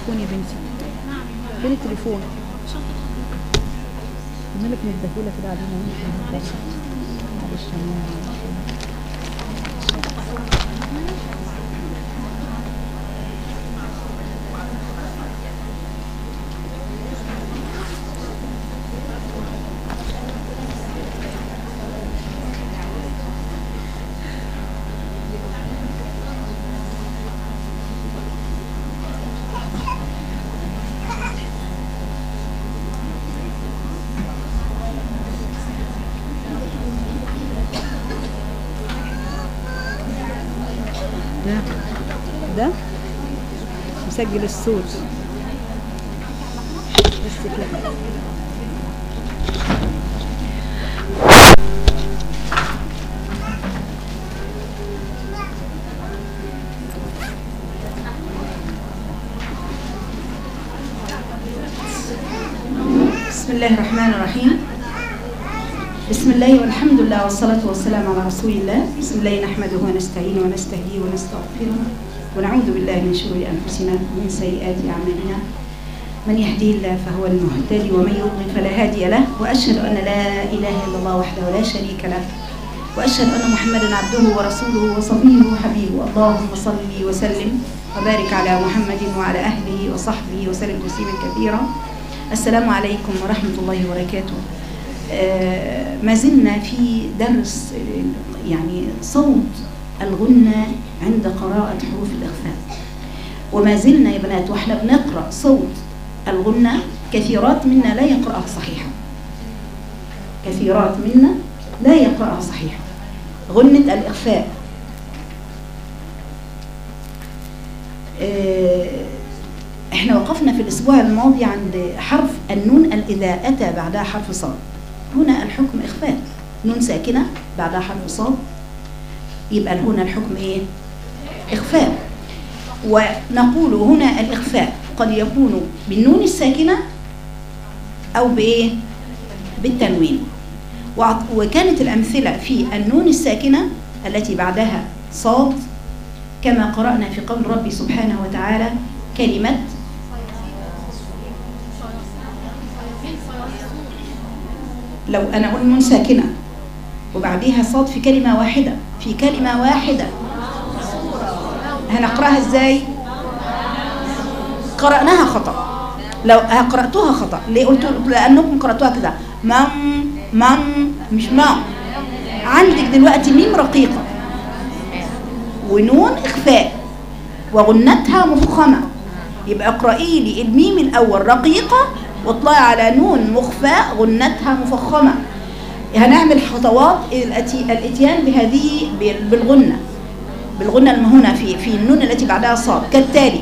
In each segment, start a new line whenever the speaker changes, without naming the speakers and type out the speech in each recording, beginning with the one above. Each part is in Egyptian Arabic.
التليفون يا بنتي فين التليفون مالك مدهولة كده علينا وانت مهدسة معلش يا ماما. ده ده مسجل الصوت بس كده
بسم الله الرحمن الرحيم بسم الله والحمد لله والصلاة والسلام على رسول الله بسم الله نحمده ونستعينه ونستهديه ونستغفره ونعوذ بالله من شرور أنفسنا ومن سيئات أعمالنا من يهديه الله فهو المهتدي ومن يضلل فلا هادي له وأشهد أن لا إله إلا الله وحده لا شريك له وأشهد أن محمدا عبده ورسوله وصفيه وحبيبه اللهم صل وسلم وبارك على محمد وعلى أهله وصحبه وسلم تسليما كثيرا السلام عليكم ورحمة الله وبركاته آه، ما زلنا في درس آه، يعني صوت الغنة عند قراءة حروف الإخفاء وما زلنا يا بنات واحنا بنقرأ صوت الغنة كثيرات منا لا يقرأها صحيحا كثيرات منا لا يقرأها صحيحا غنة الإخفاء آه، احنا وقفنا في الاسبوع الماضي عند حرف النون اذا اتى بعدها حرف صاد هنا الحكم اخفاء نون ساكنه بعدها حرف صاد يبقى هنا الحكم ايه اخفاء ونقول هنا الاخفاء قد يكون بالنون الساكنه او بايه بالتنوين وعط- وكانت الامثله في النون الساكنه التي بعدها صاد كما قرانا في قول ربي سبحانه وتعالى كلمه لو انا اقول نون ساكنه وبعديها صاد في كلمه واحده في كلمه واحده هنقراها ازاي قراناها خطا لو قراتوها خطا ليه قلت لانكم قراتوها كده مم مم مش ما عندك دلوقتي ميم رقيقه ونون اخفاء وغنتها مفخمه يبقى اقرأي لي الميم الأول رقيقة واطلعي على نون مخفاء غنتها مفخمة هنعمل خطوات الأتي الاتيان بهذه بال- بالغنة بالغنة المهونة في في النون التي بعدها صاد كالتالي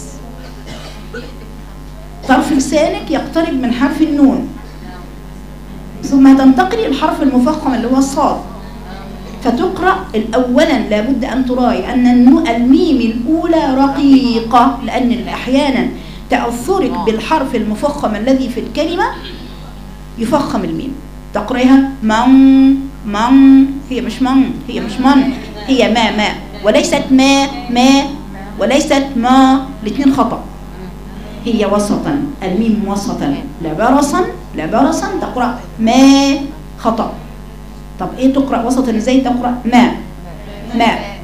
طرف لسانك يقترب من حرف النون ثم تنتقلي الحرف المفخم اللي هو الصاد فتقرأ أولا لابد أن تراعي أن النو- الميم الأولى رقيقة لأن أحيانا تأثرك بالحرف المفخم الذي في الكلمة يفخم الميم تقرأها من من هي مش من هي مش من هي ما ما وليست ما ما وليست ما الاثنين خطأ هي وسطا الميم وسطا لا برصا لا برصا تقرأ ما خطأ طب ايه تقرا وسطا ازاي تقرا ما ما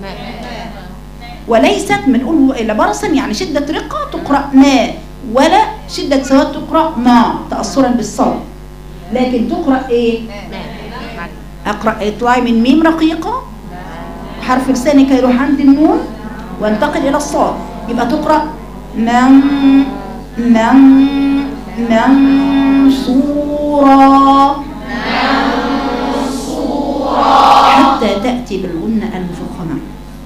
وليست بنقول الا برصا يعني شده رقه تقرا ما ولا شده سواد تقرا ما تاثرا بالصوت لكن تقرا ايه اقرا اطلعي من ميم رقيقه حرف لسانك يروح عند النون وانتقل الى الصاد يبقى تقرا من من منصورا حتى تأتي بالغنة المفخمة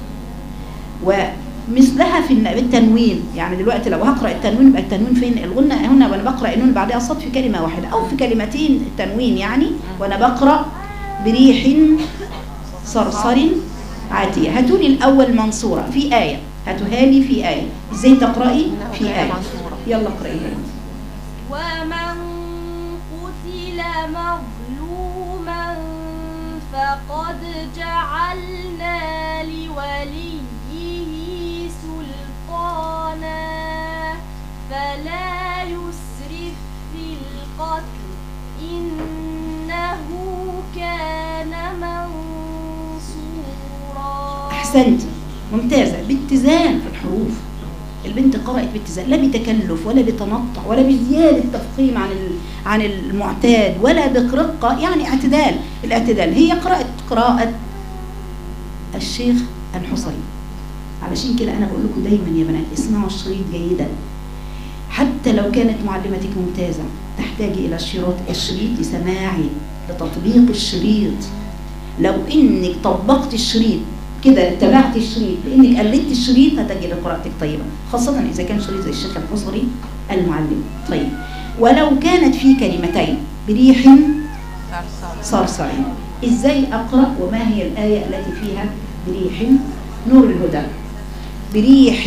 ومثلها في الن- بالتنوين يعني دلوقتي لو هقرأ التنوين يبقى التنوين فين الغنة هنا وأنا بقرأ النون بعدها صوت في كلمة واحدة أو في كلمتين التنوين يعني وأنا بقرأ بريح صرصر عاتية هاتوا لي الأول منصورة في آية هاتوها لي في آية إزاي تقرأي في آية يلا اقرأيها
ومن قتل مظلوما فقد جعلنا لوليه سلطانا القتل إنه كان منصورا
احسنت ممتازه باتزان في الحروف البنت قرأت باتزان لا بتكلف ولا بتنطع ولا بزيادة تفخيم عن ال- عن المعتاد ولا برقة يعني اعتدال الاعتدال هي قرأت قراءة الشيخ الحصري علشان كده أنا بقول لكم دايما يا بنات اسمعوا الشريط جيدا حتى لو كانت معلمتك ممتازة تحتاجي إلى الشريط الشريط لسماعي لتطبيق الشريط لو انك طبقت الشريط كده اتبعت الشريط بانك قلدت الشريط هتجد قراءتك طيبه خاصه اذا كان شريط زي الشيخ الحصري المعلم طيب ولو كانت في كلمتين بريح صرصر ازاي اقرا وما هي الايه التي فيها بريح نور الهدى بريح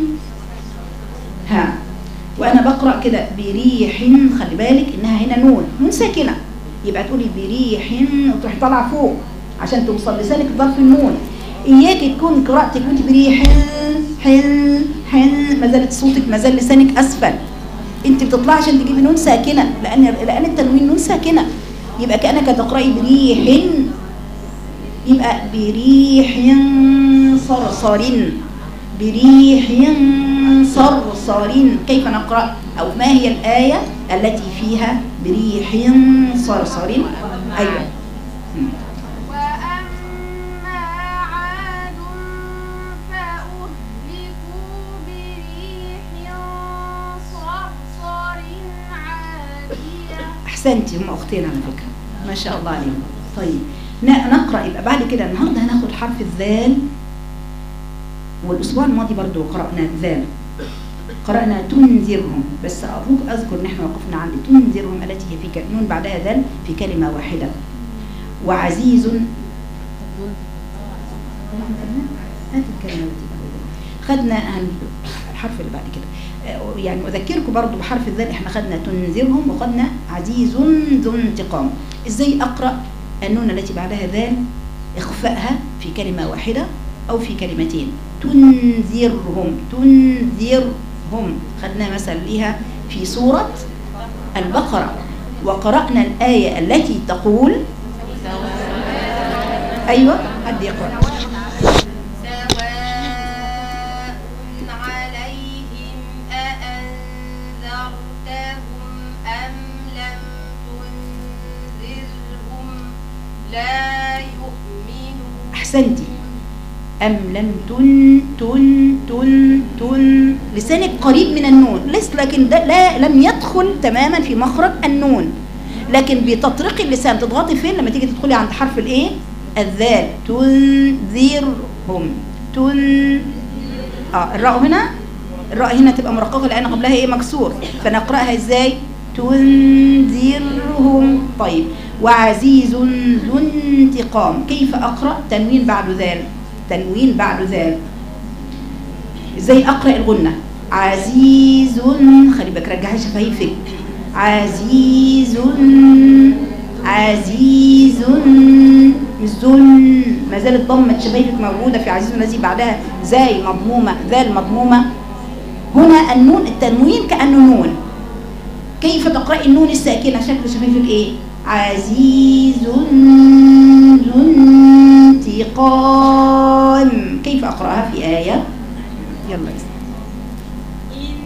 ها وانا بقرا كده بريح خلي بالك انها هنا نون نون ساكنه يبقى تقولي بريح وتروحي طالعه فوق عشان توصل لسانك ظرف النون اياك تكون قراءتك وانت بريح حل حل ما زالت صوتك ما زال لسانك اسفل انت بتطلعي عشان تجيبي نون ساكنه لان لان التنوين نون ساكنه يبقى كانك تقراي بريح يبقى بريح صرصر بريح صرصر كيف نقرأ أو ما هي الآية التي فيها بريح صرصر أيوة مم.
وأما عاد فأهلكوا بريح صرصر عاتية
أحسنتي هم أختين على فكرة ما شاء الله عليهم طيب ن- نقرأ يبقى بعد كده النهاردة هناخد حرف الذال والأسبوع الماضي برضو قرأنا الذال قرأنا تنذرهم بس أرجوك أذكر نحن وقفنا عند تنذرهم التي هي في ك- نون بعدها ذال في كلمة واحدة وعزيز هات الكلمة التي بعدها. خدنا هن- الحرف اللي بعد كده آه، يعني أذكركم برضو بحرف الذال احنا خدنا تنذرهم وخدنا عزيز ذو انتقام ازاي أقرأ النون التي بعدها ذال إخفائها في كلمة واحدة أو في كلمتين تنذرهم تنذرهم خدنا مثل ليها في سورة البقرة وقرأنا الآية التي تقول أيوة حد يقرأ
سواء عليهم أأنذرتهم أم لم تنذرهم لا يؤمنون
أحسنتي أم لم تن تن تن تن لسانك قريب من النون ليس لكن ده لا لم يدخل تماما في مخرج النون لكن بتطريق اللسان تضغطي فين لما تيجي تدخلي عند حرف الايه الذال تنذرهم تن اه الراء هنا الراء هنا تبقى مرققه لان قبلها ايه مكسور فنقراها ازاي تنذرهم طيب وعزيز ذو انتقام كيف اقرا تنوين بعد ذال تنوين بعد ذال ازاي اقرا الغنه عزيز خلي بالك رجعي شفايفك عزيز عزيز مش ذل ما زالت ضمه شفايفك موجوده في عزيز الذي بعدها زاي مضمومه ذال مضمومه هنا النون التنوين كانه نون كيف تقرأي النون الساكنة شكل شفايفك ايه عزيز ذو انتقام كيف أقرأها في آية يلا
إن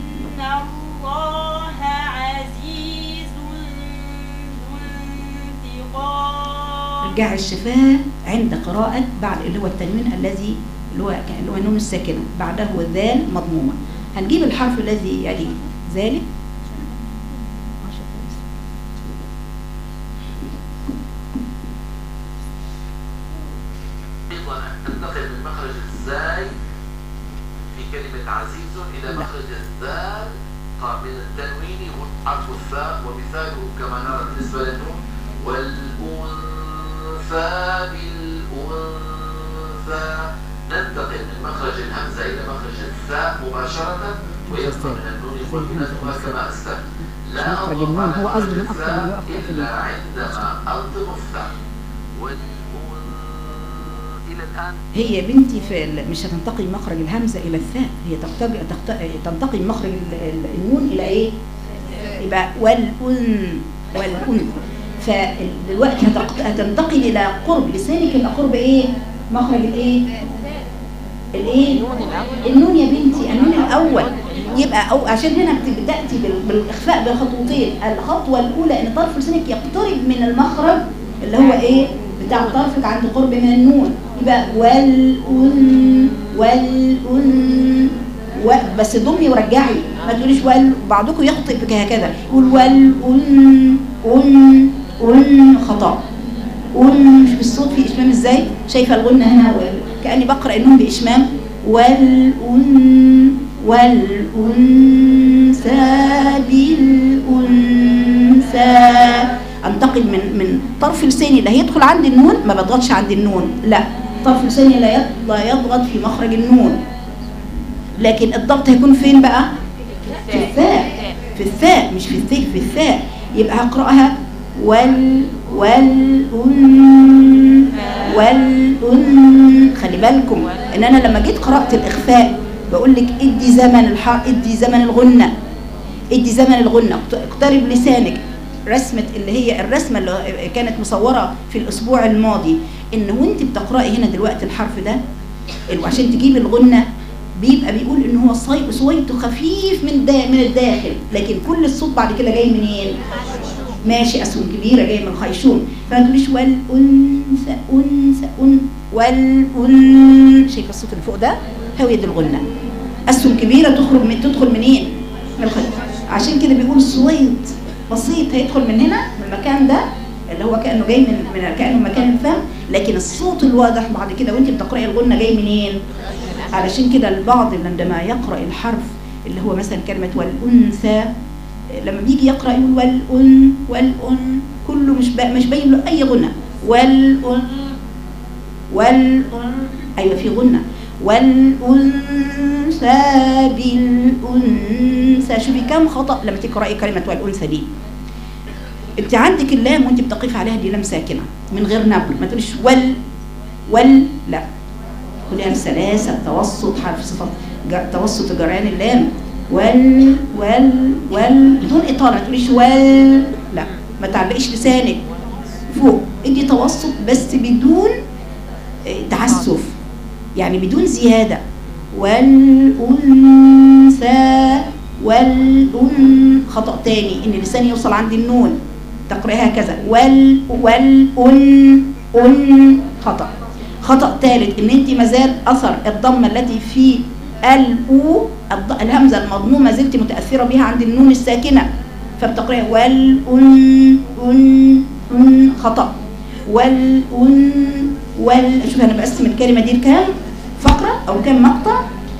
الله عزيز ذو انتقام
رجع الشفاه عند قراءة بعد اللي هو التنوين الذي اللي هو اللي هو النون الساكنة بعده الذال مضمومة هنجيب الحرف الذي يلي ذلك
أيضا تنتقل من مخرج الزاي في كلمة عزيز إلى
لا.
مخرج الذال طيب من التنوين هو حرف الثاء ومثاله كما نرى بالنسبة للنون والأنثى بالأنثى ننتقل من مخرج الهمزة إلى مخرج الثاء مباشرة ويبقى من النون غنتها كما أسلم لا
مخرج
أضغط
النون هو
على
قصده من أكثر
الثاء
من يقف في
إلا
النون.
عندما ألطم الثاء والأنثى إلى الآن
هي بنتي في ال- مش هتنتقل مخرج الهمزة إلى الثاء هي تقتضي تقت- تنتقل مخرج ال- ال- النون إلى إيه؟ يبقى والأن والأن فدلوقتي هتق- هتنتقل إلى قرب لسانك يبقى قرب إيه؟ مخرج الإيه؟ الإيه؟ النون يا بنتي النون الأول يبقى أو عشان هنا بت- بتأتي بال- بالإخفاء بخطوتين الخطوة الأولى إن طرف لسانك يقترب من المخرج اللي هو إيه؟ بتاع طرفك عند قرب من النون يبقى والأن والأن و... بس ضمي ورجعي ما تقوليش وال بعضكم يخطئ بك هكذا يقول وال أن أن أن خطأ أن مش بالصوت في إشمام إزاي شايفة الغنة هنا وال... كأني بقرأ النون بإشمام والأن والأنثى بالأنثى انتقل من من طرف لساني اللي هيدخل عند النون ما بضغطش عند النون لا طرف لساني لا يض- لا يضغط في مخرج النون لكن الضغط هيكون فين بقى في الثاء في الثاء مش في الثاء في الثاء يبقى هقراها وال وال أن والأن خلي بالكم ان انا لما جيت قرات الاخفاء بقول لك ادي زمن الحر ادي زمن الغنه ادي زمن الغنه اقترب لسانك رسمه اللي هي الرسمه اللي كانت مصوره في الاسبوع الماضي ان وانت بتقراي هنا دلوقتي الحرف ده ال- عشان تجيب الغنه بيبقى بيقول ان هو صي- صويته خفيف من دا من الداخل لكن كل الصوت بعد كده جاي منين ماشي اسهم كبيره جايه من الخيشوم فما تقوليش والانثى انثى ان والان شايفه الصوت اللي فوق ده هويه الغنه اسهم كبيره تخرج من تدخل منين من الخيش عشان كده بيقول صويت بسيط هيدخل من هنا من المكان ده اللي هو كانه جاي من من كانه مكان الفم لكن الصوت الواضح بعد كده وانت بتقراي الغنه جاي منين علشان كده البعض عندما يقرا الحرف اللي هو مثلا كلمه والانثى لما بيجي يقرا يقول والأن والأن كله مش با مش باين له اي غنى والأن والأن ايوه في غنى والأنثى بالأنثى شوفي كم خطأ لما تقرأي كلمة والأنثى دي انت عندك اللام وانت بتقف عليها دي لام ساكنة من غير نبل ما تقوليش وال وال لا خديها بسلاسة توسط حرف صفة جر- توسط جريان اللام وال وال وال بدون إطالة ما تقوليش وال لا ما تعلقيش لسانك فوق ادي توسط بس بدون آه، تعسف يعني بدون زيادة والأنثى والأن خطأ تاني إن اللسان يوصل عند النون تقرأها هكذا وال والأن أن خطأ خطأ ثالث إن أنت مازال أثر الضمة التي في الأو الض- الهمزة المضمومة ما زلت متأثرة بها عند النون الساكنة فبتقرأها والأن أن أن خطأ والأن وال شوف أنا بقسم الكلمة دي لكام فقرة أو كام مقطع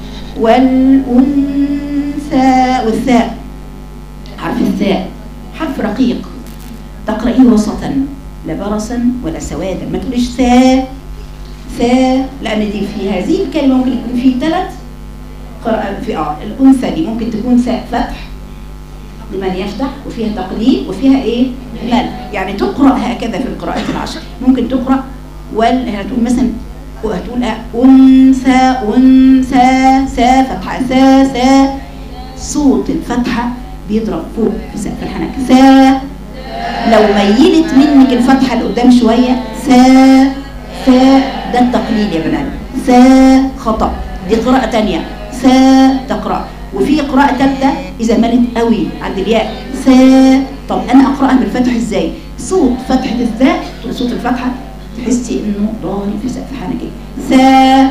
والأنثى والثاء حرف الثاء حرف رقيق تقرأيه وسطا لا برصا ولا سوادا ما تقوليش ثاء ثاء لأن دي في هذه الكلمة ممكن يكون في ثلاث قراءة في اه الأنثى دي ممكن تكون ثاء فتح لمن يفتح وفيها تقليل وفيها ايه مال يعني تقرأ هكذا في القراءات العشر ممكن تقرأ وال هتقول مثلا وهتقول آه، أنثى أنثى سا فتحة سا سا صوت الفتحة بيضرب فوق في سقف الحنك سا لو ميلت منك الفتحة لقدام شوية سا سا ده التقليل يا بنات سا خطأ دي قراءة تانية سا تقرأ وفي قراءة تالتة إذا ملت قوي عند الياء سا طب أنا أقرأها بالفتح إزاي صوت فتحة الثاء صوت الفتحة تحسي إنه ضارب في سقف حنكي سا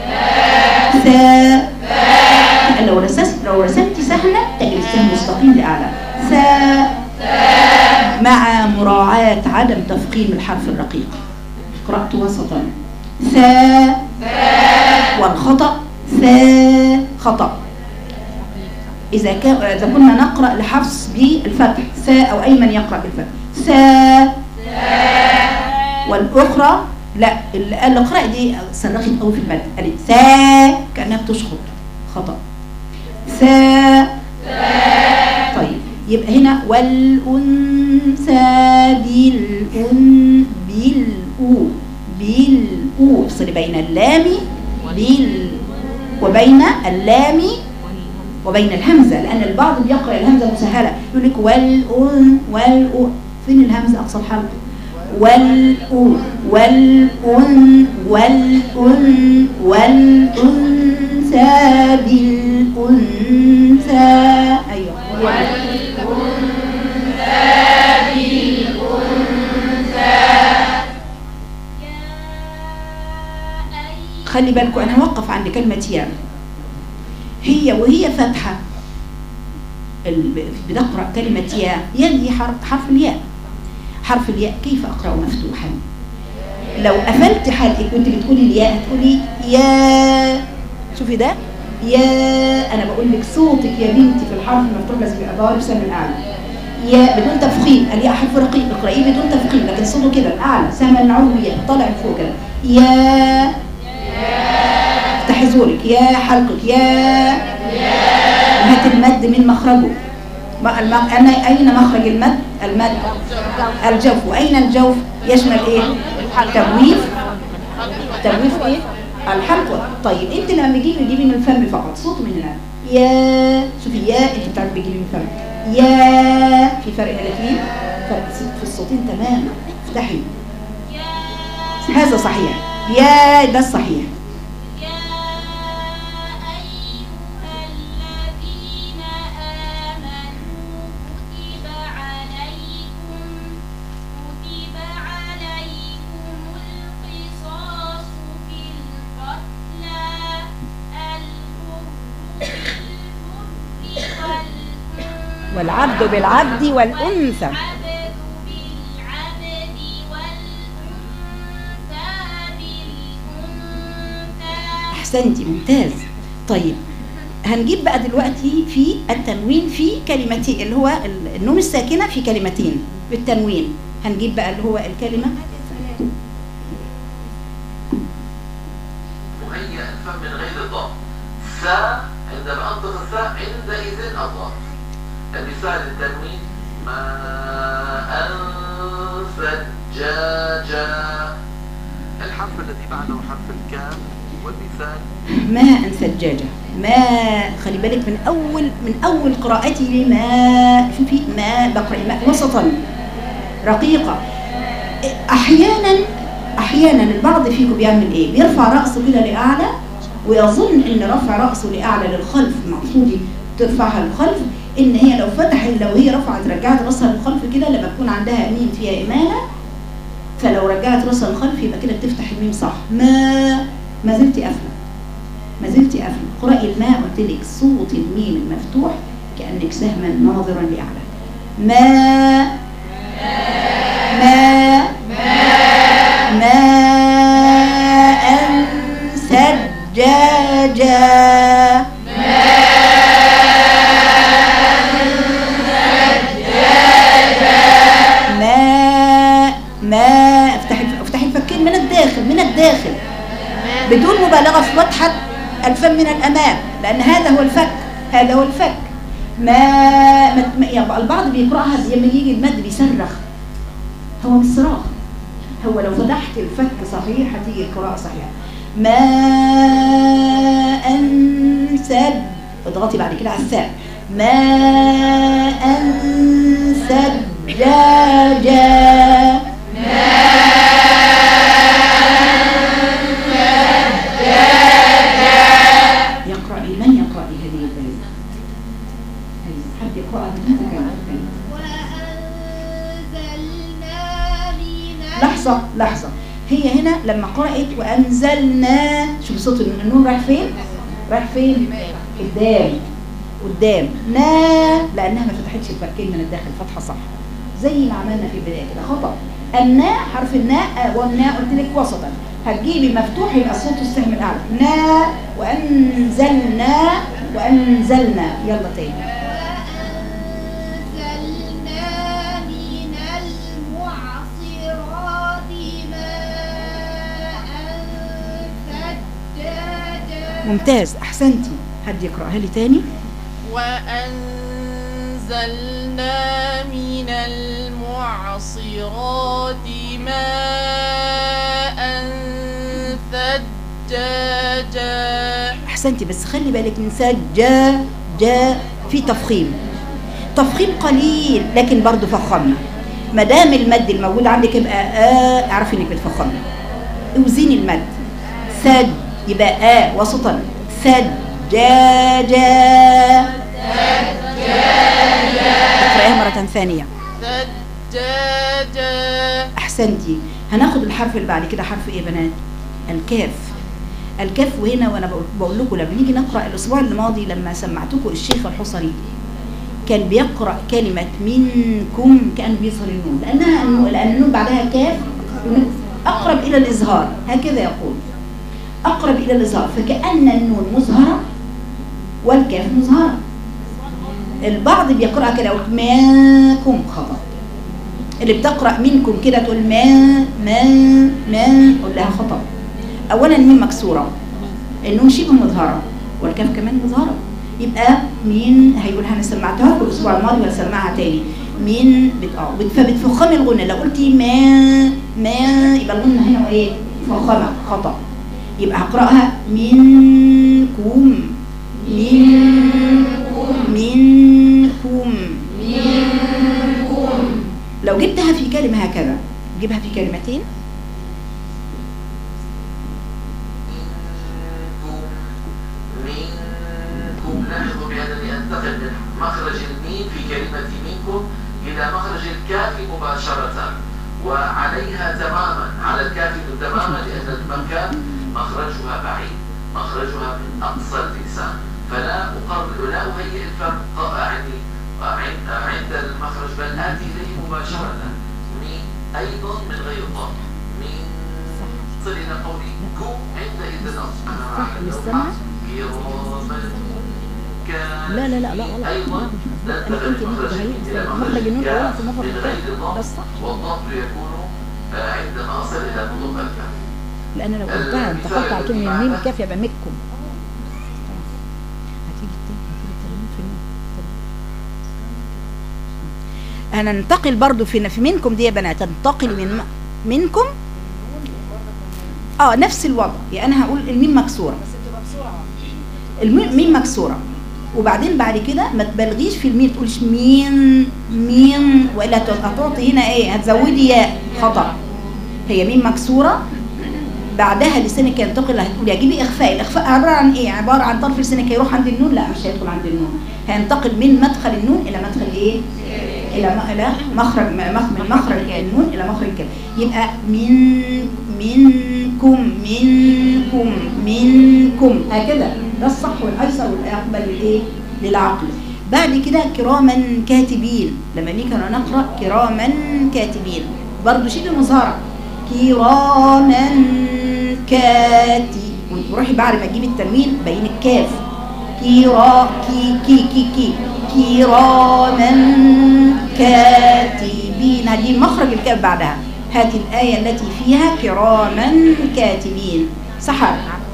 سا لو رسمت لو رسمتي سهلة تجري السهم مستقيم لأعلى سا مع مراعاة عدم تفخيم الحرف الرقيق قرأت وسطا ثا والخطأ ثا خطأ إذا كان إذا كنا نقرأ لحفص بالفتح ثا أو أي من يقرأ بالفتح ثا والأخرى لا اللي اللي قرأ دي صرخت قوي في المد قالت ثا كأنها بتشخط خطأ ثا طيب يبقى هنا والأنثى بالأن بالأو بالأو افصل بين اللام بال وبين اللام وبين الهمزة لأن البعض بيقرأ الهمزة مسهلة يقول لك والأن والأن فين الهمزة أقصى الحلق والأن والأن والأن والأنثى بالأنثى أيوه خلي بالكم انا هوقف عند كلمه يا هي وهي فاتحه ال- بنقرا كلمه يا يا دي حرف حرف الياء حرف الياء كيف اقراه مفتوحا لو قفلت حلقك وانت بتقولي الياء هتقولي يا شوفي ده يا انا بقول لك صوتك يا بنتي في الحرف المفتوح لازم يبقى ضارب سهم الاعلى يا بدون تفخيم الياء حرف رقيق اقرأيه بدون تفخيم لكن صوته كده الاعلى سهم العلوي طالع لفوق كده يا افتحي زورك يا حلقك يا هات المد من مخرجه ما- الم- أنا أين مخرج المد المد الجوف وأين الجوف يشمل إيه تجويف تجويف إيه الحلقة طيب أنت لما بيجي بيجيبي من الفم فقط صوت من هنا يا شوفي يا أنت بتعرفي بيجيبي من الفم يا في فرق الاثنين فرق في الصوتين تماما افتحي هذا صحيح يا ده الصحيح
يا أيها الذين آمنوا كتب عليكم كتب عليكم القصاص في القتلى الحر بالحر والأنثى
والعبد بالعبد والأنثى
والعبد بالعبد والأنثى بالأنثى
احسنتي ممتاز طيب هنجيب بقى دلوقتي في التنوين في كلمتين اللي هو ال- النون الساكنه في كلمتين بالتنوين هنجيب بقى اللي هو الكلمه
مهيئ الفم من غير الضاد سا عندما أنطق الساء عندئذ الضاد المثال التنوين ما سجاجا الحرف الذي بعده حرف الكاف والمثال
ماء سجاجه ماء خلي بالك من اول من اول قراءتي لماء شوفي ماء بقرا ماء وسطا رقيقه احيانا احيانا البعض فيكم بيعمل ايه بيرفع راسه كده لاعلى ويظن ان رفع راسه لاعلى للخلف المقصود ترفعها للخلف ان هي لو فتحت لو هي رفعت رجعت راسها للخلف كده لما تكون عندها ميم فيها امانه فلو رجعت راسها للخلف يبقى كده بتفتح الميم صح ما ما زلت قافله ما زلت قافله اقراي الماء قلت لك صوت الميم المفتوح كانك سهما ناظرا لاعلى ما ما ماء سجاجا ماء ماء افتحي افتحي الفكين من الداخل من الداخل بدون مبالغه في فتحه الفم من الامام لان هذا هو الفك هذا هو الفك ما, ما ما- يعني البعض بيقراها لما يجي المد بيصرخ هو مش صراخ هو لو فتحت الفك صحيح هتيجي القراءة صحيحة ماء سد اضغطي بعد كده على الثاء ماء سجاجا يقرأ لي من يقرأ لي هذه الكلمة حد يقرأها بدون تكلم
وأنزلنا من
لحظة لحظة هي هنا لما قرأت وأنزلنا شوف صوت النون رايح فين؟ رايح فين؟ قدام قدام نا لأنها ما فتحتش الفكين من الداخل فتحة صح زي ما عملنا في البداية كده خطأ الناء حرف الناء والناء قلت لك وسطا هتجيبي مفتوح يبقى الصوت السهم الأعلى نا وأنزلنا وأنزلنا يلا تاني
وأنزلنا من المعصرات ماء ثجاجا
ممتاز أحسنتي حد يقرأها لي تاني
وأنزلنا من المعصرات ماء ثجاجا
احسنتي بس خلي بالك من سجا جاء في تفخيم تفخيم قليل لكن برضه فخمنا ما دام المد الموجود عندك يبقى آ اعرفي انك بتفخمي اوزيني المد سد يبقى آ وسطا سد جا جا اقرأيها مرة ثانية
سجاجا
احسنتي هناخد الحرف اللي بعد كده حرف ايه يا بنات الكاف الكاف وهنا وانا بقول- بقول لكم لما نيجي نقرا الاسبوع الماضي لما سمعتكم الشيخ الحصري كان بيقرا كلمه منكم كان بيظهر النون لانها النون- لان النون بعدها كاف اقرب الى الاظهار هكذا يقول اقرب الى الاظهار فكان النون مظهره والكاف مظهره البعض بيقرأها كده يقول منكم خطأ اللي بتقرأ منكم كده تقول ما ما ما قول لها خطأ أولا الميم مكسورة النون شبه مظهرة والكاف كمان مظهرة يبقى مين هيقولها أنا سمعتها لكم الأسبوع الماضي وهسمعها تاني مين بت اه بت- فبتفخمي الغنة لو قلتي ما ما يبقى الغنة هنا إيه فخمة خطأ يبقى هقرأها منكم منكم منكم منكم لو جبتها في كلمة هكذا جيبها في كلمتين
منكم لاحظوا بأنني أنتقل من مخرج الميم في كلمة منكم إلى مخرج الكاف مباشرة وعليها تماما على الكاف تماما لأن المكان مخرجها بعيد مخرجها من أقصى اللسان فلا أقرر لا أهيئ الفم يعني عند عند المخرج بل آتي إليه مباشرة مين أيضا من غير ضم مين صل إلى قولي كو عندئذ أصبح
صح، مش سامعة؟
كراما
لا لا لا لا غلط
أيضا
لا مش مظبوط انا قلت ان انت بهيئ مخرج النون اولا في مخرج الكاف ده الصح
والضبط يكون آه، عندما أصل إلى نطق الكاف
لان لو قلتها انتقلت على كلمه الميم الكاف يبقى مكم هتيجي التاني هتيجي التنوين في النون
هننتقل برضو في في منكم دي يا بنات تنتقل من م- منكم اه نفس الوضع يعني انا هقول الميم مكسوره الميم مكسوره وبعدين بعد كده ما تبالغيش في الميم تقولش مين مين والا ت- هتعطي هنا ايه هتزودي ياء خطا هي ميم مكسوره بعدها لسانك ينتقل هتقولي هجيبي اخفاء الاخفاء عباره عن ايه عباره عن طرف لسانك هيروح عند النون لا مش هيدخل عند النون هينتقل من مدخل النون الى مدخل ايه الى م- الى مخرج م- مخ- من مخرج النون الى مخرج الكلمه يبقى من منكم منكم منكم هكذا ده الصح والايسر والاقبل للايه للعقل بعد كده كراما كاتبين لما نيجي كنا نقرا كراما كاتبين برضه شبه مظهره كراما كاتي وتروحي بعد ما تجيبي التنوين بين الكاف كيرا كي كي كي كي كراما كاتبين هذه مخرج الكاف بعدها هذه الآية التي فيها كراما كاتبين سحر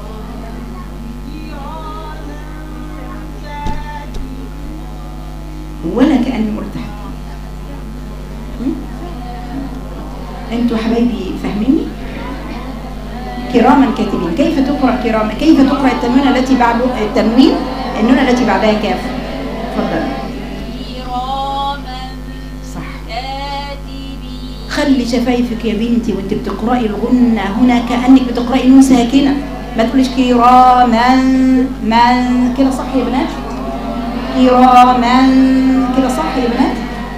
ولا كأني مرتاح هم؟ انتوا حبايبي فاهميني كراما كاتبين كيف تقرأ كراما كيف تقرأ التنوين التي بعد التنوين النون التي بعدها كاف تفضل
كراما
صح
كاتبين
خلي شفايفك يا بنتي وانت بتقرأي الغنة هنا كأنك بتقرأي نون ساكنة ما تقوليش كراما من كده صح يا بنات كراما كده صح يا بنات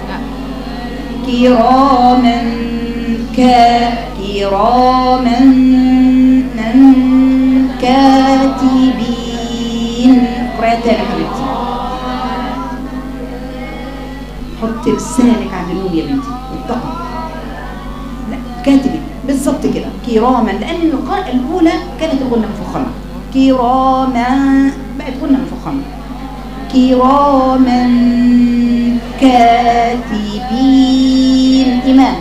كراما ك كراما من كاتبين قرأت تاني يا حبيبتي حط لسانك عند النون يا بنتي واتقي لا كاتبين بالظبط كده كراما لان القراءة الاولى كانت الغنة مفخمة كراما بقت غنة مفخمة كراما كاتبين إمام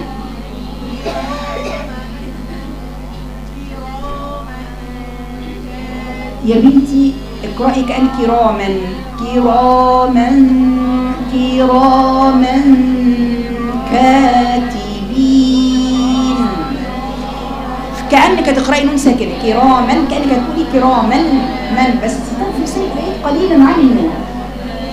يا بنتي اقرأي كأن كراما كراما كراما كاتبين كأنك تقرأي نون ساكنة كراما كأنك تقولي كراما من بس تنفسي بعيد قليلا عن النون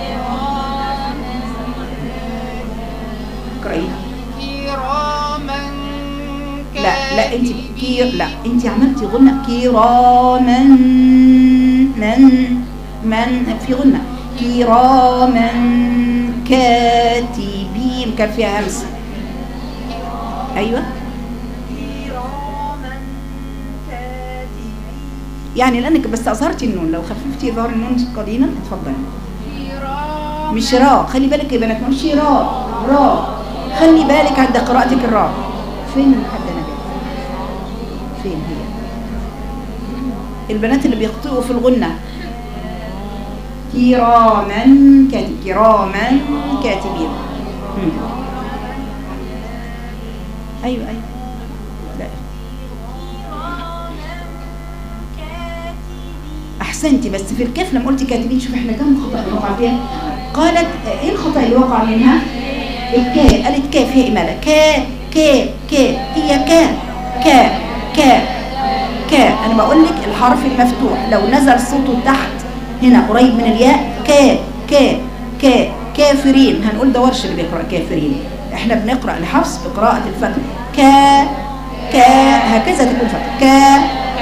لا انت كير لا انت عملتي غنة كراما من من في غنة كراما كاتبين كان فيها همس ايوه يعني لانك بس اظهرتي النون لو خففتي اظهار النون قليلا اتفضلي مش راء خلي بالك يا بنات مش راء راء خلي بالك عند قراءتك الراء فين الحد نبيل فين هي البنات اللي بيخطئوا في الغنة كراما كاتب كراما كاتبين مم. ايوه ايوه لا احسنتي بس في الكاف لما قلتي كاتبين شوف احنا كم خطا وقع فيها قالت ايه الخطا اللي وقع منها الكاء قالت كاف هي اماله كا كا كا هي كا كا كا كا انا بقول لك الحرف المفتوح لو نزل صوته تحت هنا قريب من الياء كا كا كا كافرين هنقول ده ورش اللي بيقرا كافرين احنا بنقرا الحفص بقراءه الفتح كا كا هكذا تكون فتح كا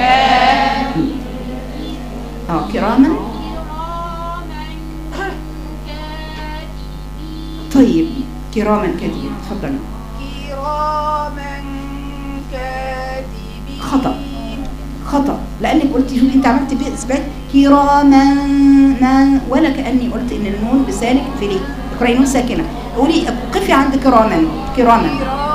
اه كراما طيب كراما كاتبين تفضلوا
كراما كاتبين
خطأ خطأ لأنك قلتي شوفي أنت عملت بيه إثبات كراما ما ولا كأني قلت إن النون بسالك في ليه اقرأي نون ساكنة قولي قفي عند كراما كراما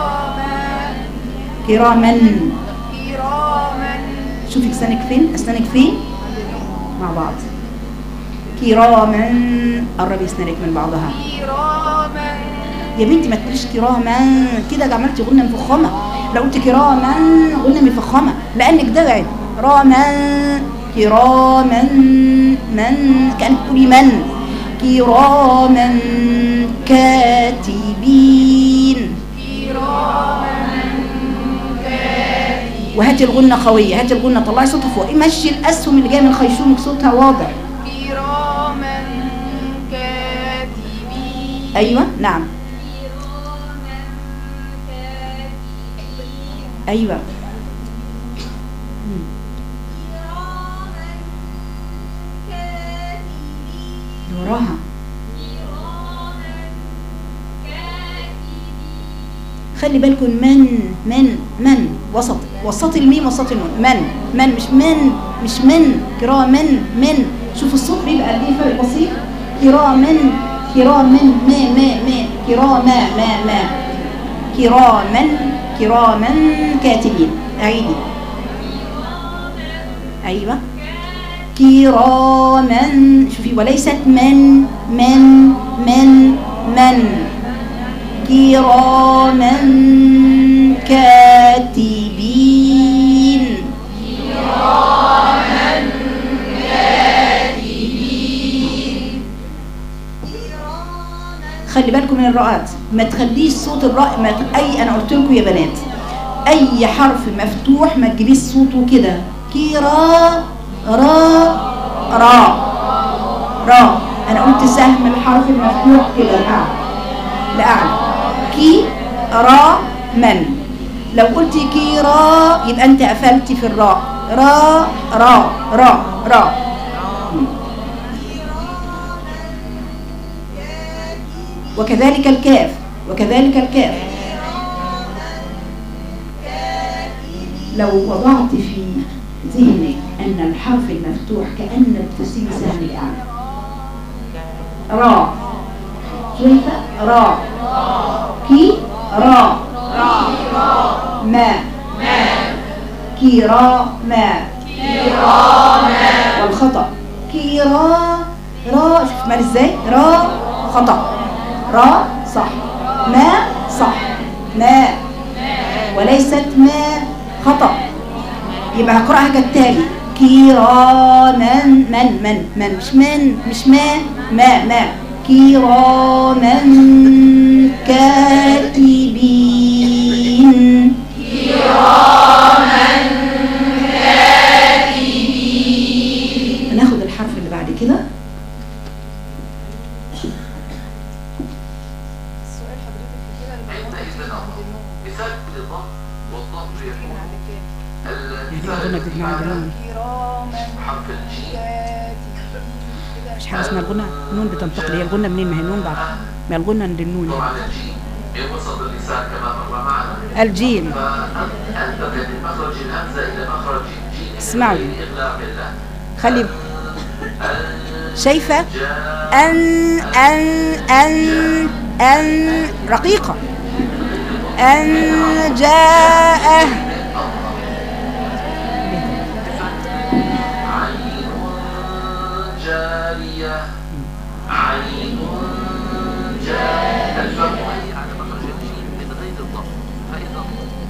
كراما
كراما
كراما
شوفي لسانك فين أسنانك فين مع بعض كراما قربي أسنانك من بعضها
كراما
يا بنتي ما تقوليش كراما كده عملتي غنة مفخمة لو قلت كراما غنة مفخمة لأنك ده عيب راما كراما من كأنك تقولي من كراما كاتبين وهاتي الغنة قوية هاتي الغنة طلعي صوتها فوق مشي الأسهم اللي جاية من خيشومك صوتها واضح
كراما كاتبين
أيوة نعم أيوة مم. اللي وراها خلي بالكم من من من وسط وسط الميم وسط النون من من مش من مش من كراما من شوف الصوت بيبقى قد ايه فرق بسيط كراما كراما ما ما ما كراما ما ما كراما كراما كاتبين اعيدي ايوه كراما شوفي وليست من من من من كراما كاتبين خلي بالكم من الراءات ما تخليش صوت الراء ما ت- اي انا قلت لكم يا بنات اي حرف مفتوح ما تجيبيش صوته كده كيرا را را را انا قلت سهم الحرف المفتوح كده الاعلى لاعلى كي را من لو قلتي كي را يبقى انت قفلتي في الراء را را را را وكذلك الكاف وكذلك الكاف لو وضعت في ذهنك أن الحرف المفتوح كأن تسيب سهم الأعلى را شايفة را كي را ما كيرا ما والخطأ كيرا را شوف مال ازاي را خطأ را صح ما صح ما وليست ما خطأ يبقى هقرأها كالتالي كراما من من من مش من مش ما ما ما كراما كاتبين كراما ناخد الحرف اللي بعد كده
السؤال حضرتك في كده
عندئذ الأمر بثبت الضم والضم يكون
الغنى بتجمع عند النون
كراما
حرف الجيم
كاتبين
مش حاجه اسمها الغنى النون بتنتقل هي الغنى منين ما هي النون بعد ما هي الغنى عند النون
طبعا الجيم بوسط اللسان كما مر معنا
الجيم
فأنتقل من مخرج الهمزة إلى مخرج الجيم
اسمعوا.
إغلاق الله
خلي شايفه ان ان ان ان رقيقه ان جاء
عين جارية عين جارية الفم على مخرج الجيم من غير الضغط فإذا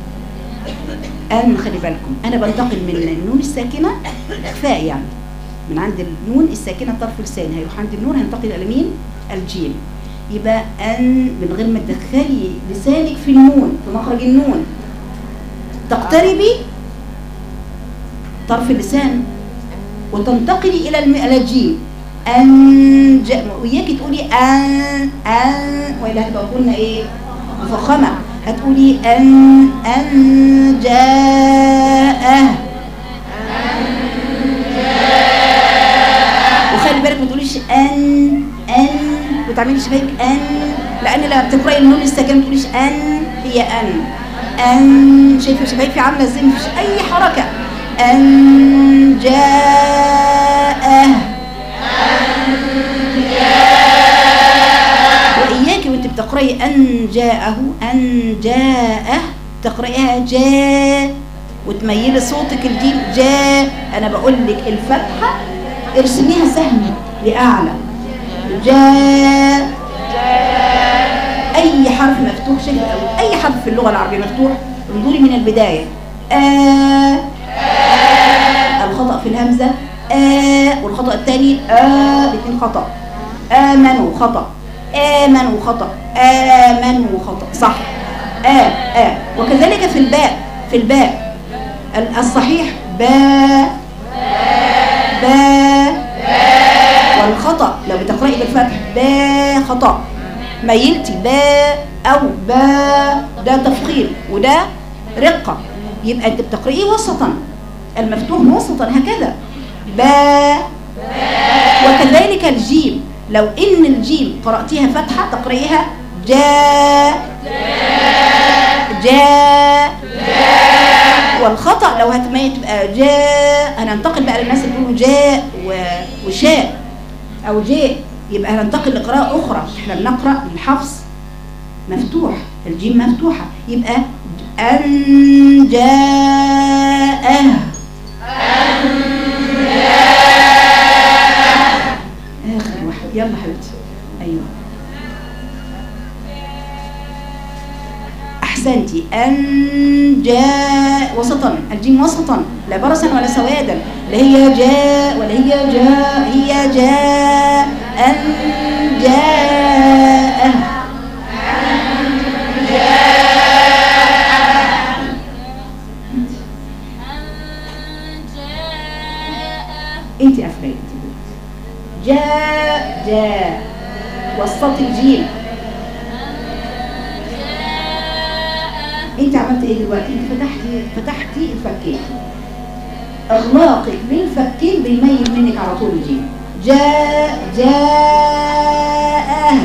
ان خلي بالكم انا بنتقل من النون الساكنه اخفاء يعني من عند النون الساكنه طرف لسان هيروح عند النون هينتقل الى مين الجيم يبقى ان من غير ما تدخلي لسانك في النون في مخرج النون تقتربي طرف اللسان وتنتقلي الى الم... الى الجيم ان جاء وياكي تقولي ان ان والا هتبقى قلنا ايه مفخمه هتقولي ان ان جاء وخلي بالك ما تقوليش ان ان وتعملي شفايفك ان لان لما بتقراي النون الساكنه ما تقوليش ان هي ان ان شايفه شفايفي عامله ازاي مفيش اي حركه ان جاء وإياك وانت بتقرأي أن جاءه أن جاءه تقرأيها جاء وتميلي صوتك الجيم جاء أنا بقول لك الفتحة ارسميها سهم لأعلى جاء أي حرف مفتوح شكل أو أي حرف في اللغة العربية مفتوح انظري من البداية آه الخطأ في الهمزة آه والخطأ الثاني آه الاثنين خطأ آمنوا خطأ آمنوا خطأ آمنوا خطأ صح آه آه وكذلك في الباء في الباء ال- الصحيح باء باء والخطأ لو بتقرأي بالفتح باء خطأ ميلتي باء أو باء ده تفخيم وده رقة يبقى أنت بتقرأيه وسطا المفتوح وسطا هكذا باء وكذلك الجيم لو ان الجيم قرأتيها فتحة تقرأيها جاء جاء والخطأ لو هتميت تبقى جاء هننتقل بقى للناس اللي بيقولوا جاء و- وشاء او جاء يبقى هننتقل لقراءة أخرى احنا بنقرأ من حفص مفتوح الجيم مفتوحة يبقى أن جاءه آخر واحد يلا حبيبتي أيوه أحسنتي أن جاء وسطا الجيم وسطا لا برصا ولا سوادا لا هي جاء ولا هي جاء هي جاء أن جاء
أن جاء
انت أفريد جاء جاء وسطي الجيم انت عملت ايه دلوقتي انت فتحتي فتحتي الفكين اغلاقك للفكين بيميل منك على طول الجيم جاء جاء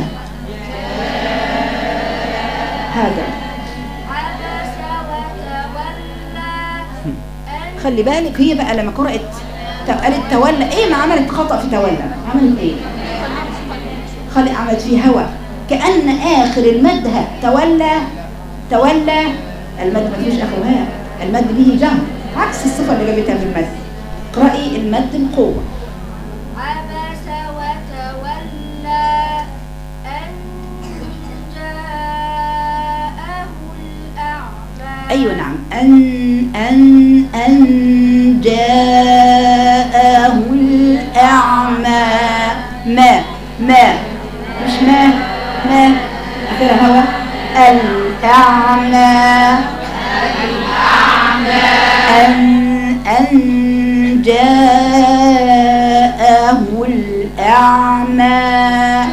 هذا
عبس وتولى أن
خلي بالك هي بقى لما قرأت طب قالت تولى ايه ما عملت خطأ في تولى عملت ايه خلي عملت فيه هوا كأن آخر المد ها تولى تولى المد ما فيش آخر ها المد به جهر عكس الصفة اللي جابتها في المد اقرأي المد بقوة
عبس وتولى أن جاءه الأعمى
أيوة نعم أن أن أن جاءه الأعمى ما ما مش ما ما آخرها هوا الأعمى أن أن جاءه الأعمى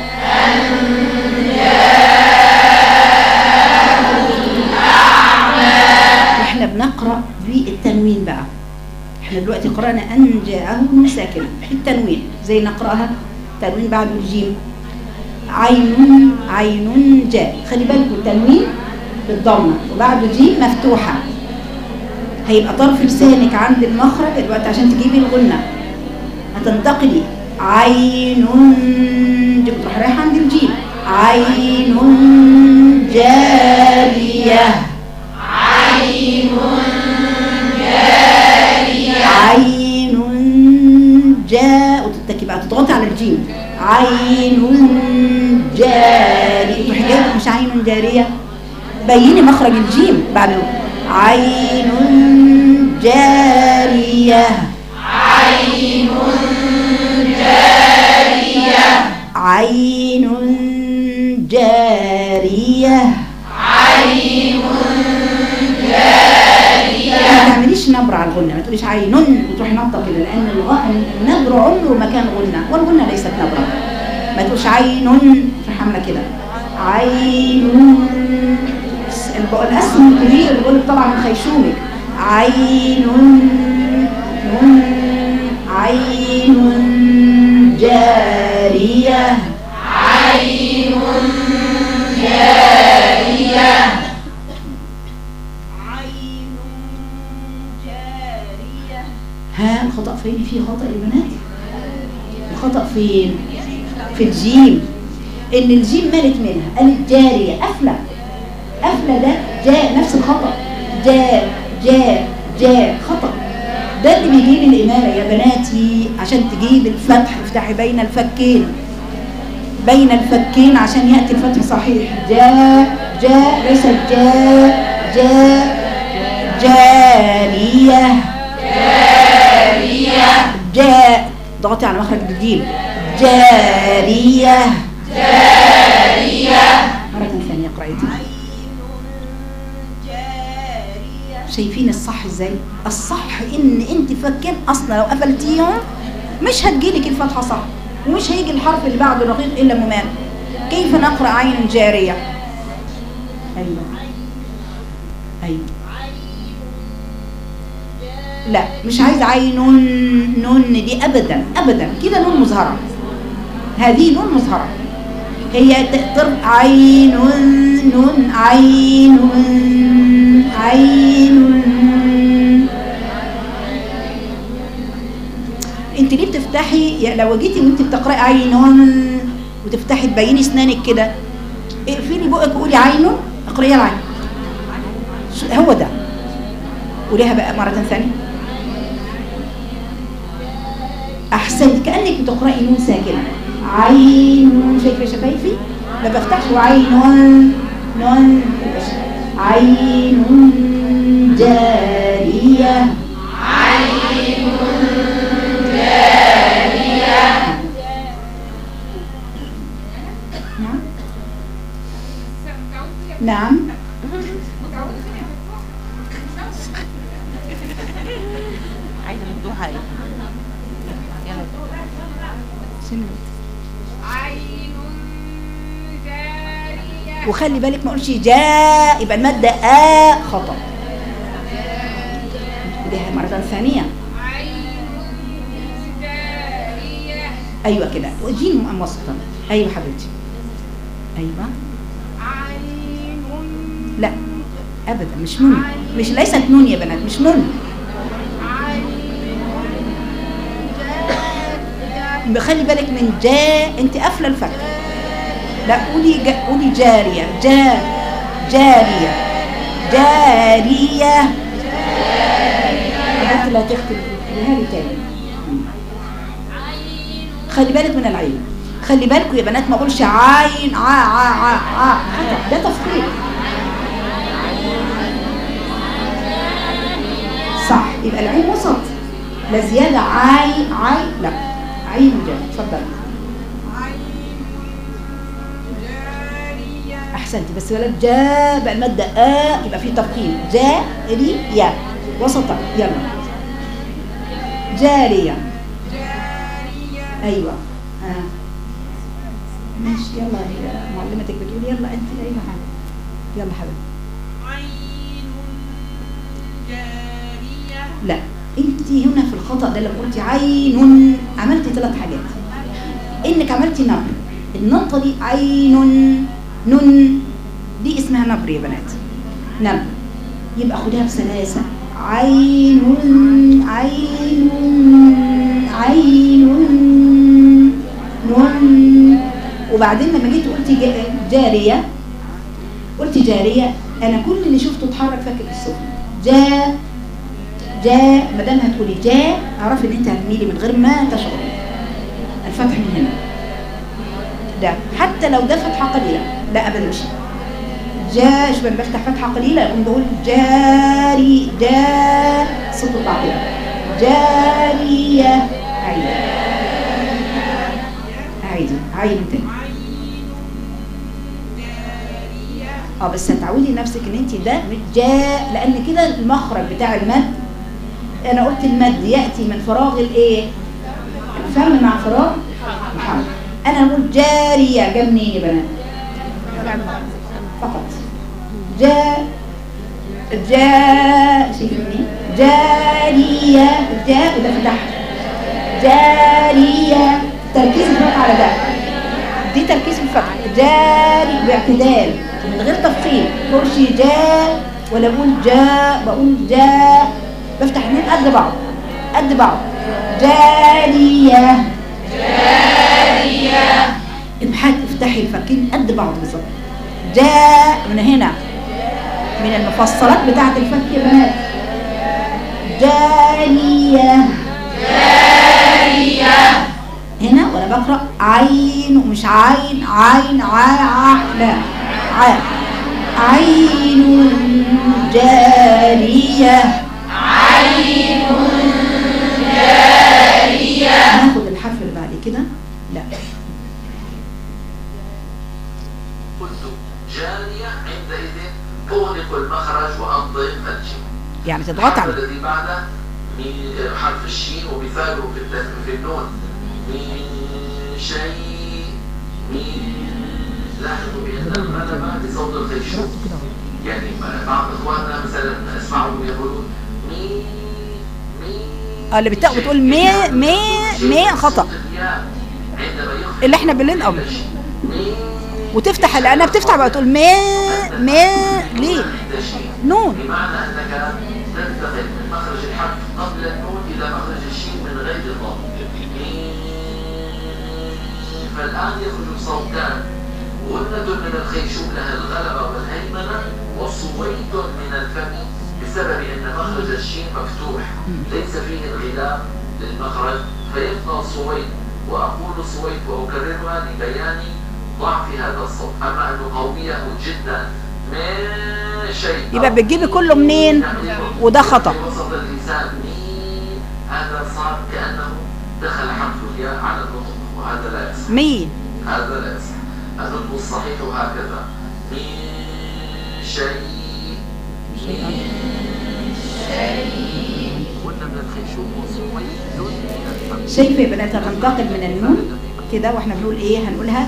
واحنا بنقرأ بالتنوين بقى احنا دلوقتي قرأنا أن جاءه نون ساكنة التنوين زي نقرأها تنوين بعد الجيم عين عين جاء خلي بالكم التنوين بالضمة وبعده جيم مفتوحة هيبقى طرف لسانك عند المخرج دلوقتي عشان تجيبي الغنة هتنتقلي عين دي بتروح رايحة عند الجيم عين جارية عين جاء وتتكي بقى تضغطي على الجيم عين جارية تروحي جايبة مش عين جارية بيني مخرج الجيم بعد عين جارية عين جارية عين جارية ما تعمليش نبر على الغنة ما تقوليش عين وتروحي نطة كده لأن الغ- النبر عمره ما كان غنة والغنة ليست نبرة ما تقولش عين تروحي عاملة كده عين الب- الاسم الكبير اللي بقولك طبعا من خيشومك عين نون عين جارية عين جارية ها الخطأ فين في خطأ يا بنات الخطأ فين في الجيم ان الجيم مالت منها قالت جارية قافلة قافلة ده جاء نفس الخطأ جاء جاء جاء خطأ ده اللي بيجيب الإمالة يا بناتي عشان تجيب الفتح افتحي بين الفكين بين الفكين عشان يأتي الفتح صحيح جاء جاء ليس جاء جاء جارية جارية جاء ضغطي على مخرج الجيم جارية جارية مرة ثانية اقرأيتها شايفين الصح ازاي الصح ان انت فكين اصلا لو قفلتيهم مش هتجيلك الفتحه صح ومش هيجي الحرف اللي بعده رقيق الا ممام كيف نقرا عين جاريه ايوه ايوه لا مش عايز عين نون دي ابدا ابدا كده نون مظهره هذه نون مظهره هي تقدر عين نون عين عين انت ليه بتفتحي يعني لو جيتي وانت بتقراي عين وتفتحي تبيني اسنانك كده اقفلي بقك وقولي عين اقرايها العين شو- هو ده قوليها بقى مرة ثانية احسنت كانك بتقراي نون ساكنه عين شايفه شفايفي ما بفتحش وعين نون عين جاريه عين جاريه نعم نعم
عايزه مفتوحه ايه يلا
عين جارية
وخلي بالك ما اقولش جاء يبقى الماده آ خطأ ديها مرة ثانية
عين جارية
ايوه كده وجيم وسطا ايوه حبيبتي ايوه
عين
لا ابدا مش نون مش ليست نون يا بنات مش نون
عين جارية
خلي بالك من جاء انت قافله الفتح لا قولي جا قولي جاريه جا جاريه جاريه انت لا تختم لي تاني خلي بالك من العين خلي بالكم يا بنات ما اقولش عين ع ع ع ع خطأ. ده تفخيم صح يبقى العين وسط لا زيادة عين عين لا عين جاء اتفضل احسنت بس ولد جاء بقى المادة آ يبقى في تفخيم جاء ري يا وسطا يلا جارية ايوه ها ماشي يلا هي معلمتك بتقول يلا انت اي حاجه يلا حبيبي
عين جارية
لا انت هنا في الخطا ده لما قلتي عين عملتي ثلاث حاجات انك عملتي نبر النطه دي عين نن دي اسمها نبر يا بنات نبر يبقى خديها بسلاسه عين عين عين نن وبعدين لما جيت قلت جا- جاريه قلت جاريه انا كل اللي شفته اتحرك فاكر السفن جاء جاء ما دام هتقولي جاء اعرفي ان انت هتميلي من غير ما تشعري الفتح من هنا ده حتى لو ده فتحه قليله لا ابدا مش جاء شوف انا بفتح فتحه قليله اقوم بقول جاري جاء صوت التعطيل جاريه عيدي عيدي عيدي تاني اه بس هتعودي نفسك ان انت ده مش جاء لان كده المخرج بتاع المد انا قلت المد ياتي من فراغ الايه الفم مع فراغ الحرف انا هقول جاريه جا منين يا بنات فقط جاء جاء شايفين جاريه جاء وده فتح جاريه تركيز الفتح على ده دي تركيز الفتح جاري باعتدال من غير تفخيم فرشي جاء ولا بقول جاء بقول جاء بفتح اثنين قد بعض قد بعض جارية جارية ابحث افتحي الفكين قد بعض بالظبط جاء من هنا من المفصلات بتاعت الفك يا بنات جارية هنا وانا بقرا عين ومش عين عين ع ع لا ع عين جارية عين جارية ناخد الحرف اللي بعد كده لا
قلت جارية عندئذ أغلق المخرج وأنظم الجيم
يعني تضغط عليه
الذي بعده من حرف الشين ومثاله في التن- في النون من شيء من لاحظوا بأن الغلبة بصوت الخيشوم يعني بعض إخواننا مثلا أسمعهم يقولون مي مي
آه، اللي بتاع بتقول مي مي مي خطأ
عندما يخفي
اللي احنا بالليل أمر
مي
وتفتح لانها بتفتح بقى تقول مي مي ليه
تشين
نون
بمعنى أنك تنتقل من مخرج الحرف قبل النون إلى مخرج الشين من غير الضم فالآن يخرج صوتان غنة من الخيشوم لها الغلبة والهيمنة وصويت من الفم بسبب أن مخرج الشين مفتوح ليس فيه انغلاق للمخرج فيبقى صويت وأقول صويت وأكررها لبيان ضعف هذا الصوت أما أنه قوية جدا من شيء
يبقى بتجيبي كله منين وده خطأ
في وسط اللسان مين هذا صار كأنه دخل حرف الياء على النطق وهذا لا يصح
مين
هذا لا يصح النطق الصحيح هكذا من شيء قلنا من الخيشوم وصويت من الفم
شايفه يا بنات هتنتقل من النون كده واحنا بنقول ايه هنقولها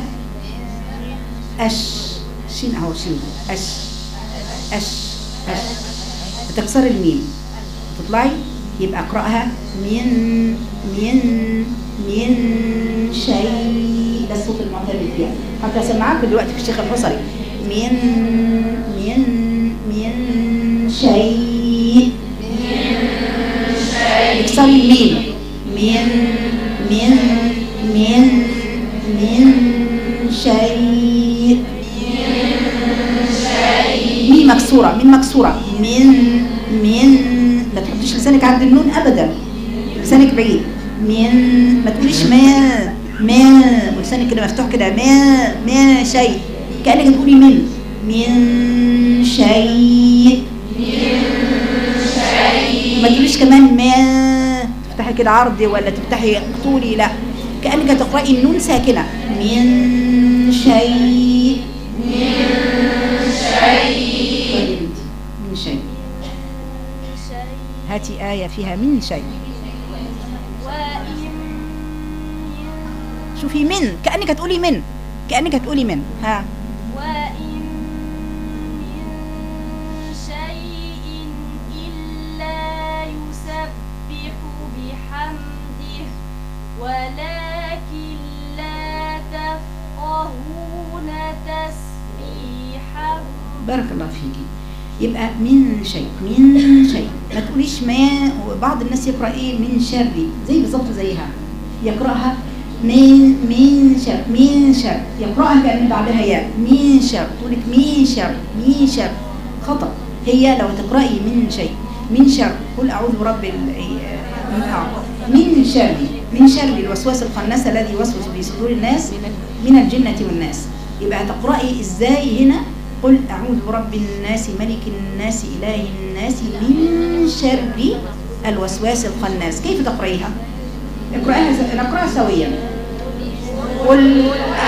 اش شين اهو شين اش اش اش هتكسري الميم تطلعي يبقى اقراها من من من شيء ده الصوت المعتمد فيها حتى اسمعك دلوقتي في الشيخ الحصري من من من شيء اكسري الميم من من من من شيء ميم مكسورة ميم مكسورة من من ما تحطيش لسانك عند النون أبدا لسانك بعيد من ما تقوليش ما ما ولسانك كده مفتوح كده ما ما شيء كأنك بتقولي من من شيء ما تقوليش كمان ما تفتحي كده عرضي ولا تفتحي طولي لا كأنك تقرأي النون ساكنة من شيء طيب انت، من شيء هاتي آية فيها من شيء
وإن
شوفي من كأنك هتقولي من كأنك هتقولي من ها
وإن من شيء إلا يسبح ولكن لا تفقهون تسبيحهم
بارك الله فيكي يبقى من شيء من شيء ما تقوليش ما بعض الناس يقرا ايه من شر زي بالظبط زيها يقراها من من شر من شر يقراها كان بعدها ياء من شر تقول لك من شر من شر خطا هي لو تقراي من شيء من شر قل اعوذ برب ال- من أعوذ. من شر من شر الوسواس الخناس الذي يوسوس في صدور الناس من الجنه والناس يبقى تقراي ازاي هنا قل اعوذ برب الناس ملك الناس اله الناس من شر الوسواس الخناس كيف تقرايها اقراها س- نقراها سويا قل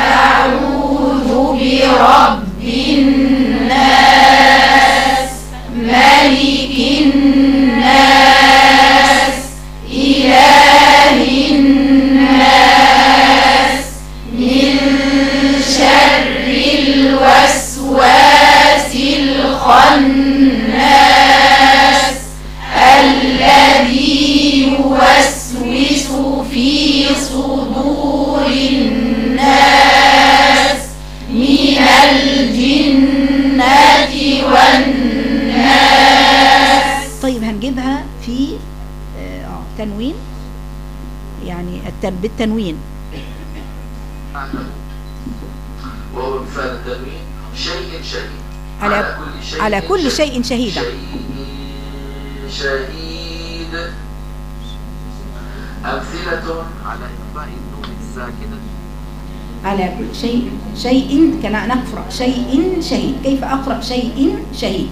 طيب هنجيبها في اه آه، تنوين يعني التن بالتنوين
وهو مثال التنوين شيء شهيد
على
كل شيء
على كل شيء شهيدا
شيء شهيد أمثلة على إخفاء النون الساكنة
على كل شيء شيء كما نقرأ شيء شهيد كيف أقرأ شيء شهيد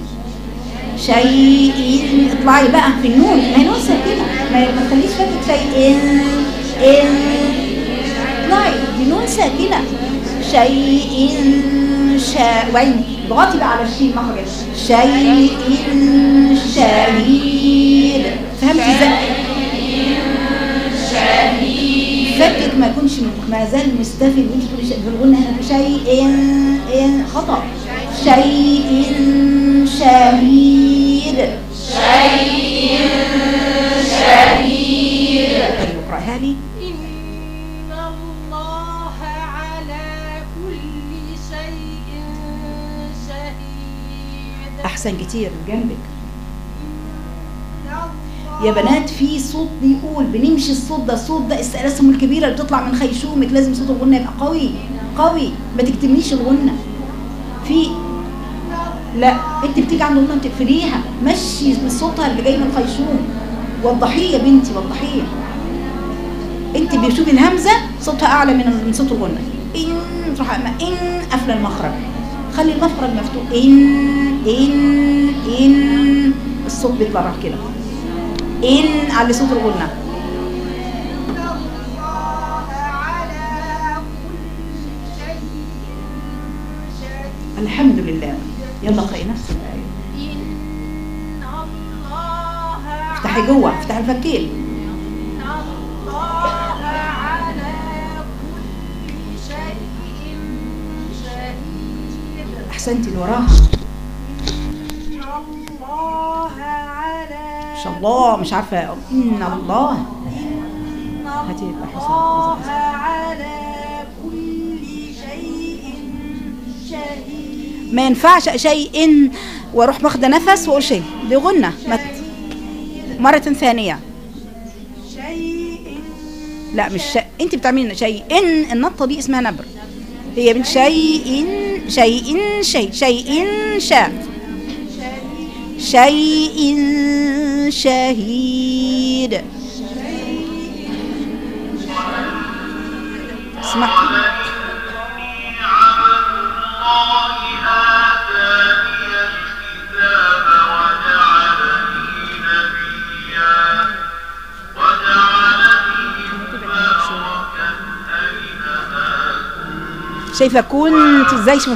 شيء اطلعي بقى في النون ما هي نون ساكنة ما ما تخليش فاتت شيء إن اطلعي دي نون ساكنة شيء شا وين ضغطي بقى على الشين مخرج شيء شهيد فهمتي ازاي؟ فكك ما يكونش ما زال مستفل وانت تقولي شيء بالغنى هنا شيء إن خطا شيء شهيد شيء شهيد طيب اقراها لي
إن الله على كل شيء شهيد
احسن كتير جنبك
إن الله
يا بنات في صوت بيقول بنمشي الصوت ده الصوت ده السلاسل الكبيره اللي بتطلع من خيشومك لازم صوت الغنه يبقى قوي قوي ما تكتمنيش الغنه في لا انت بتيجي عند الغنه تقفليها مشي من صوتها اللي جاي من الخيشوم وضحيه يا بنتي وضحيه انت بتشوفي الهمزه صوتها اعلى من من صوت الغنه ان تروح أما ان قافله المخرج خلي المخرج مفتوح ان ان ان الصوت بيطلع راح كده ان على صوت الغنه
إن الله على كل شيء شهيد
الحمد لله يلا اقرأي نفس الآية
إن الله
افتحي جوه افتحي الفكين
إن الله على كل شيء شهيد
احسنتي اللي وراها
إن الله على
ما شاء الله مش عارفه ان الله
إن
هاتي الحصان.
الله على كل شيء شهيد
ما ينفعش شيء واروح واخده نفس واقول شيء دي غنه ما ت- مره ثانيه
شيء
لا مش شيء انت بتعملي شيء ان النطه دي اسمها نبر هي من شيء شيء شيء شيء شاء شيء شهيد اسمع شايفه كنت ازاي شو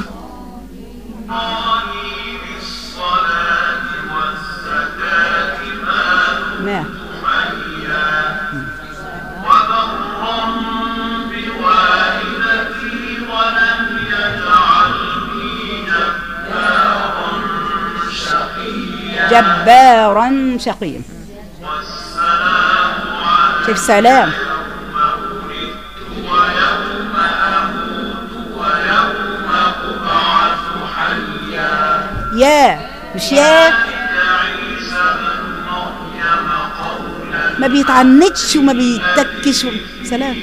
ما جبارا شقيا شايف سلام يا مش يا ما بيتعنتش وما بيتكش و... سلام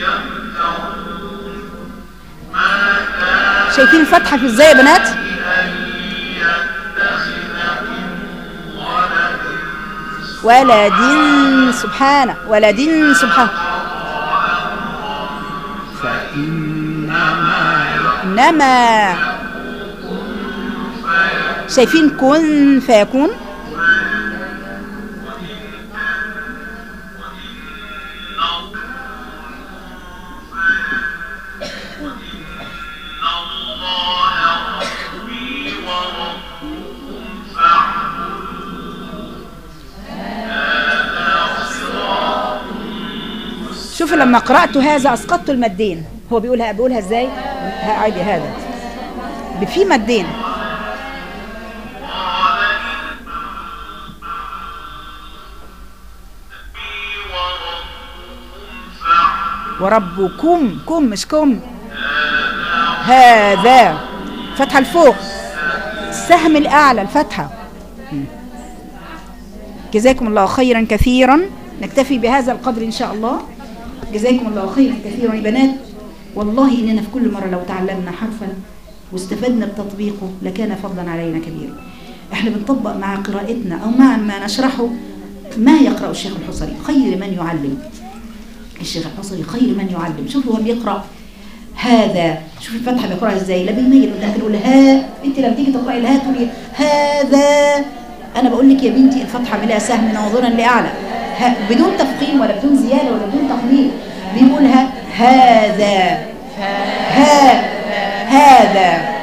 شايفين الفتحة في ازاي يا بنات ولد سبحانه ولد سبحانه إنما شايفين كن فيكون شوفوا لما قرأت هذا أسقطت المدين هو بيقولها بيقولها ازاي ها عادي هذا في مدين وربكم كم مش كم هذا فتحة لفوق السهم الأعلى الفتحة جزاكم الله خيرا كثيرا نكتفي بهذا القدر إن شاء الله جزاكم الله خيرا كثيرا يا بنات والله إننا في كل مرة لو تعلمنا حرفا واستفدنا بتطبيقه لكان فضلا علينا كبيرا احنا بنطبق مع قراءتنا أو مع ما نشرحه ما يقرأ الشيخ الحصري خير من يعلم الشيخ الحصري خير من يعلم شوفوا هو بيقرأ هذا شوف الفتحة بيقرأها ازاي لا بيميل قدامك يقول ها انت لما تيجي تقرأي الها تقولي هذا انا بقول لك يا بنتي الفتحة بلا سهم ناظرا لاعلى ها بدون تفخيم ولا بدون زيادة ولا بدون تقليل بيقولها هذا ها هذا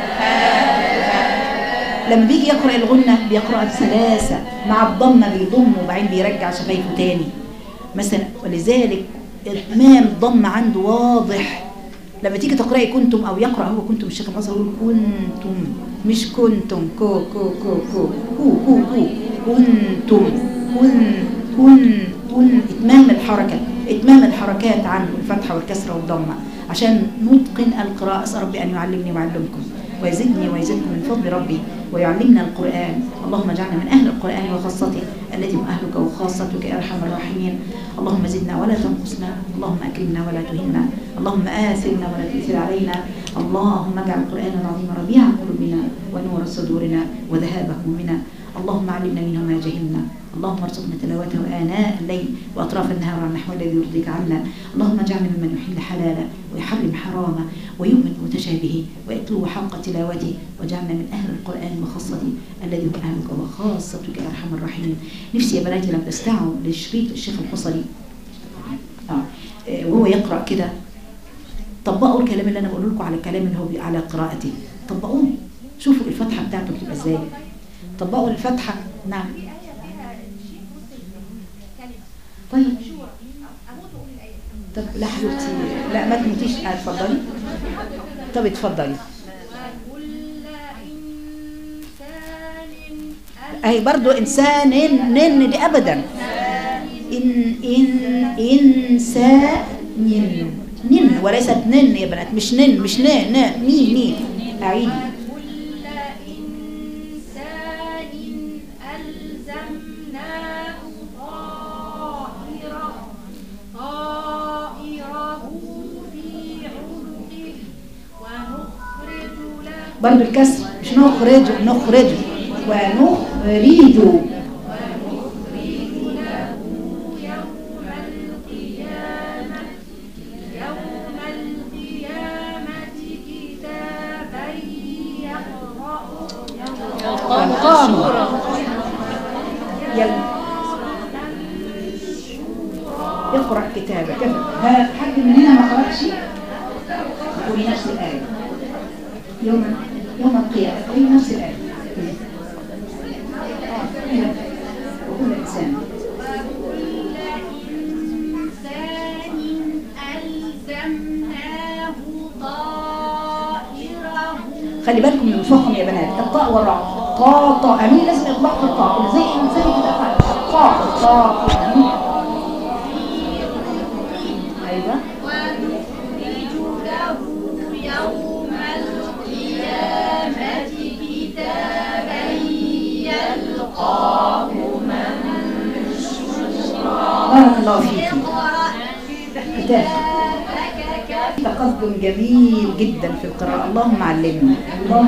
لما بيجي يقرأ الغنة بيقرأ بسلاسة مع الضمة بيضم وبعدين بيرجع شفايفه تاني مثلا ولذلك الإمام الضم عنده واضح لما تيجي تقرأي كنتم أو يقرأ هو كنتم الشيخ الأزهر يقول كنتم مش كنتم كو كو كو كو كو كو كو كنتم كن كن كن إتمام الحركة إتمام الحركات عنه الفتحة والكسرة والضمة عشان نتقن القراءة أسأل ربي أن يعلمني ويعلمكم ويزدني ويزدكم من فضل ربي ويعلمنا القرآن اللهم اجعلنا من أهل القرآن وخاصته التي هم أهلك وخاصتك يا أرحم الراحمين اللهم زدنا ولا تنقصنا اللهم أكرمنا ولا تهنا اللهم آثرنا ولا تؤثر علينا اللهم اجعل القرآن العظيم ربيع قلوبنا ونور صدورنا وذهاب همومنا اللهم علمنا منه ما جهلنا اللهم ارزقنا تلاوته آناء الليل وأطراف النهار على النحو الذي يرضيك عنا اللهم اجعلنا ممن يحل حلالا ويحرم حراما ويؤمن متشابهه ويتلو حق تلاوته واجعلنا من أهل القرآن وخاصته الذي هو أهلك وخاصتك يا أرحم الراحمين نفسي يا بناتي لما تستمعوا لشريط الشيخ الحصري آه. آه، وهو يقرأ كده طبقوا الكلام اللي أنا بقوله لكم على الكلام اللي هو بي- على قراءته طبقوه شوفوا الفتحة بتاعته بتبقى ازاي طبقوا الفتحة نعم طيب طب لا حبيبتي لا ما تموتيش آه، اتفضلي طب اتفضلي
كل إنسان
اهي برضو انسان نن دي ابدا ان ان انسان نن نن وليست نن يا بنات مش نن مش نا نا ني ني اعيدي
كل إنسان ألزمناه طائره طائره في عنقه ونخرج له
برضو الكسر مش نخرج نخرج ونخرج
له يوم القيامة يوم القيامة كتابا يقرأه
القام يلا اقرأ كتابك ها حد من هنا ما قرأش قولي نفس الآية يوم يوم القيامة قولي نفس الآية آه، كده. وكل إنسان
وكل إنسان ألزمناه طائره
خلي بالكم من الفخم يا بنات الطاء والراء طاء طاء أمين لازم إطلاق في الطاء زي إنسان كده طاء طاء أمين أيوه
ونخرج له يوم القيامة كتابا
بارك الله فيك كتاب تقدم جميل جدا في القراءة اللهم علمنا